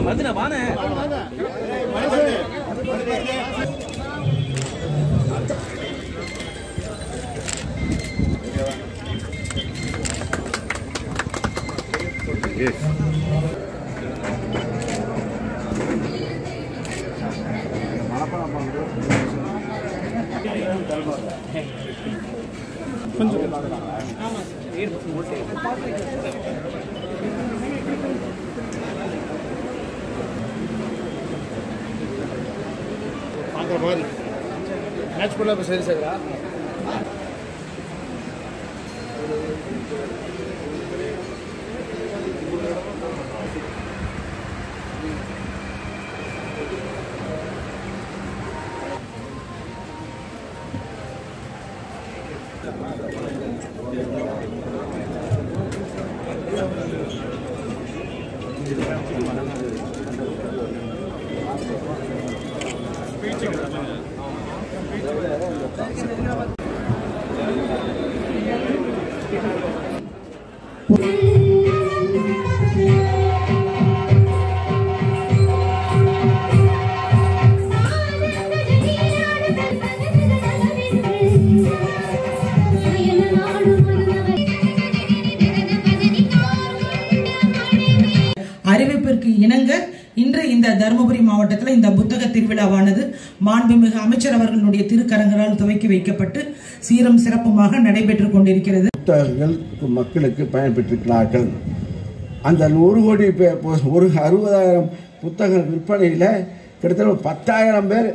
வந்துண்ணா வாண்ணே பார்க்குற மாதிரி மேட்ச் பண்ண இப்போ சரி சார் அறிவிப்பிற்கு இணங்க இன்று இந்த தருமபுரி மாவட்டத்தில் இந்த புத்தக திருவிழாவானது மாண்புமிகு அமைச்சர் அவர்களுடைய திருக்கரங்களால் துவக்கி வைக்கப்பட்டு சீரும் சிறப்புமாக நடைபெற்றுக் கொண்டிருக்கிறது புத்தகங்கள் மக்களுக்கு பயன்பெற்றிருக்கிறார்கள் அந்த நூறு கோடி பே- ஒரு அறுபதாயிரம் புத்தக விற்பனையில் கிட்டத்தட்ட ஒரு பத்தாயிரம் பேர்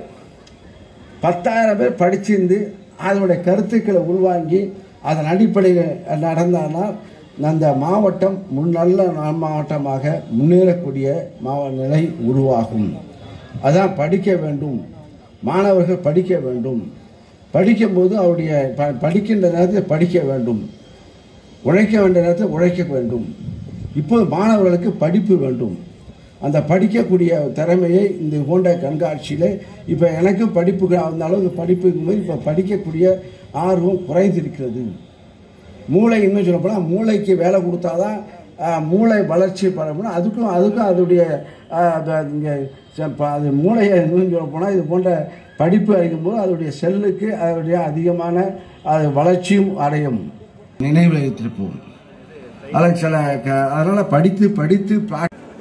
பத்தாயிரம் பேர் படிச்சிருந்து அதனுடைய கருத்துக்களை உள்வாங்கி அதன் அடிப்படையில் நடந்தானால் அந்த மாவட்டம் முன் நல்ல நா- மாவட்டமாக முன்னேறக்கூடிய மாவ நிலை உருவாகும் அதான் படிக்க வேண்டும் மாணவர்கள் படிக்க வேண்டும் படிக்கும்போது அவருடைய ப- படிக்கின்ற நேரத்தில் படிக்க வேண்டும் உழைக்க வேண்டிய நேரத்தில் உழைக்க வேண்டும் இப்போது மாணவர்களுக்கு படிப்பு வேண்டும் அந்த படிக்கக்கூடிய திறமையை இந்த போன்ற கண்காட்சியில் இப்போ எனக்கும் படிப்புக்கு அந்த அளவுக்கு படிப்பு இருக்கும்போது இப்போ படிக்கக்கூடிய ஆர்வம் குறைந்திருக்கிறது மூளை இன்னும் சொல்லப்போனால் மூளைக்கு வேலை கொடுத்தாதான் ஆஹ், மூளை வளர்ச்சி பெறணும் அதுக்கும் அதுக்கும் அதோடைய ஆஹ், அது- இங்க ச- ப- அது மூளையை இன்னும் சொல்லப்போனால் இது போன்ற படிப்பு அளிக்கும்போது அதோடைய செல்லுக்கு அதோடைய அதிகமான அது வளர்ச்சியும் அடையும் நினைவில் வைத்திருப்போம் அதில் சில க- அதனால் படித்து படித்து ப்ரா